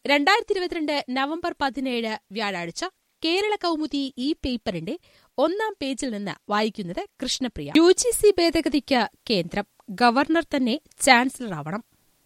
രണ്ടായിരത്തി ഇരുപത്തിരണ്ട് നവംബർ പതിനേഴ് വ്യാഴാഴ്ച കേരള കൗമുദി ഈ പേപ്പറിന്റെ ഒന്നാം പേജിൽ നിന്ന് വായിക്കുന്നത് കൃഷ്ണപ്രിയ യു ജി സി ഭേദഗതിക്ക് കേന്ദ്രം ഗവർണർ തന്നെ ചാൻസലറാവണം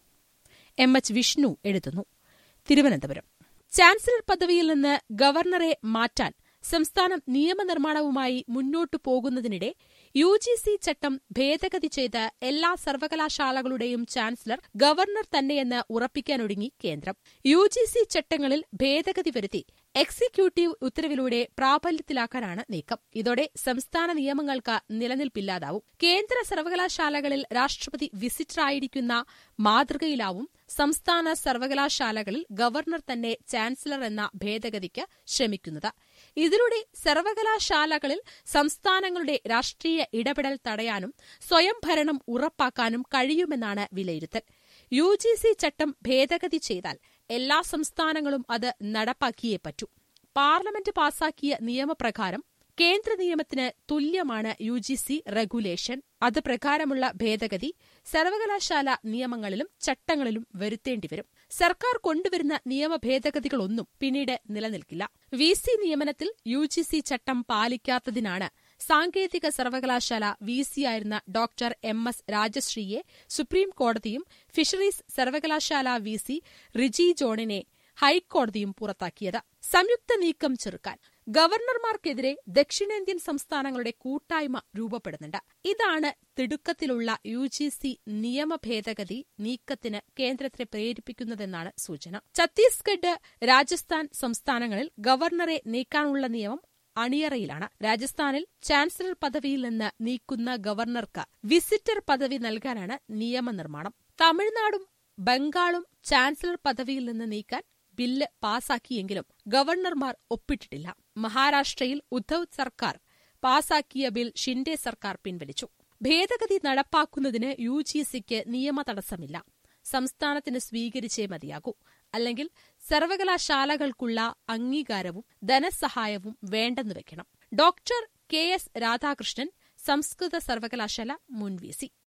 എം എച്ച് വിഷ്ണു എഴുതുന്നു തിരുവനന്തപുരം ചാൻസലർ പദവിയിൽ നിന്ന് ഗവർണറെ മാറ്റാൻ സംസ്ഥാനം നിയമനിർമ്മാണവുമായി മുന്നോട്ടു പോകുന്നതിനിടെ യു ജി സി ചട്ടം ഭേദഗതി ചെയ്ത് എല്ലാ സർവകലാശാലകളുടെയും ചാൻസലർ ഗവർണർ തന്നെയെന്ന് ഉറപ്പിക്കാനൊരുങ്ങി കേന്ദ്രം യു ജി സി ചട്ടങ്ങളിൽ ഭേദഗതി വരുത്തി എക്സിക്യൂട്ടീവ് ഉത്തരവിലൂടെ പ്രാബല്യത്തിലാക്കാനാണ് നീക്കം ഇതോടെ സംസ്ഥാന നിയമങ്ങൾക്ക് നിലനിൽപ്പില്ലാതാവും കേന്ദ്ര സർവകലാശാലകളിൽ രാഷ്ട്രപതി വിസിറ്ററായിരിക്കുന്ന മാതൃകയിലാവും സംസ്ഥാന സർവകലാശാലകളിൽ ഗവർണർ തന്നെ ചാൻസലർ എന്ന ഭേദഗതിക്ക് ശ്രമിക്കുന്നത് ഇതിലൂടെ സർവകലാശാലകളിൽ സംസ്ഥാനങ്ങളുടെ രാഷ്ട്രീയ ഇടപെടൽ തടയാനും സ്വയം ഭരണം ഉറപ്പാക്കാനും കഴിയുമെന്നാണ് വിലയിരുത്തൽ യു ജി സി ചട്ടം ഭേദഗതി ചെയ്താൽ എല്ലാ സംസ്ഥാനങ്ങളും അത് നടപ്പാക്കിയേ പറ്റൂ പാർലമെന്റ് പാസാക്കിയ നിയമപ്രകാരം കേന്ദ്ര നിയമത്തിന് തുല്യമാണ് യു ജി സി റെഗുലേഷൻ അത് പ്രകാരമുള്ള ഭേദഗതി സർവകലാശാല നിയമങ്ങളിലും ചട്ടങ്ങളിലും വരുത്തേണ്ടിവരും സർക്കാർ കൊണ്ടുവരുന്ന നിയമ ഭേദഗതികളൊന്നും പിന്നീട് നിലനിൽക്കില്ല വി സി നിയമനത്തിൽ യു ജി സി ചട്ടം പാലിക്കാത്തതിനാണ് സാങ്കേതിക സർവകലാശാല വി സിയായിരുന്ന ഡോക്ടർ എം എസ് രാജശ്രീയെ സുപ്രീം കോടതിയും ഫിഷറീസ് സർവകലാശാല വി സി റിജി ജോണിനെ ഹൈക്കോടതിയും പുറത്താക്കിയത് സംയുക്ത നീക്കം ചെറുക്കാൻ ഗവർണർമാർക്കെതിരെ ദക്ഷിണേന്ത്യൻ സംസ്ഥാനങ്ങളുടെ കൂട്ടായ്മ രൂപപ്പെടുന്നുണ്ട് ഇതാണ് തിടുക്കത്തിലുള്ള യു ജി സി നിയമ ഭേദഗതി നീക്കത്തിന് കേന്ദ്രത്തെ പ്രേരിപ്പിക്കുന്നതെന്നാണ് സൂചന ഛത്തീസ്ഗഡ് രാജസ്ഥാൻ സംസ്ഥാനങ്ങളിൽ ഗവർണറെ നീക്കാനുള്ള നിയമം അണിയറയിലാണ് രാജസ്ഥാനിൽ ചാൻസലർ പദവിയിൽ നിന്ന് നീക്കുന്ന ഗവർണർക്ക് വിസിറ്റർ പദവി നൽകാനാണ് നിയമനിർമ്മാണം തമിഴ്നാടും ബംഗാളും ചാൻസലർ പദവിയിൽ നിന്ന് നീക്കാൻ ബില്ല് പാസാക്കിയെങ്കിലും ഗവർണർമാർ ഒപ്പിട്ടിട്ടില്ല മഹാരാഷ്ട്രയിൽ ഉദ്ധവ് സർക്കാർ പാസാക്കിയ ബിൽ ഷിൻഡെ സർക്കാർ പിൻവലിച്ചു ഭേദഗതി നടപ്പാക്കുന്നതിന് യു ജി സിക്ക് നിയമ തടസ്സമില്ല സംസ്ഥാനത്തിന് സ്വീകരിച്ചേ മതിയാകൂ അല്ലെങ്കിൽ സർവകലാശാലകൾക്കുള്ള അംഗീകാരവും ധനസഹായവും വേണ്ടെന്ന് വെക്കണം ഡോക്ടർ കെ എസ് രാധാകൃഷ്ണൻ സംസ്കൃത സർവകലാശാല മുൻ വി സി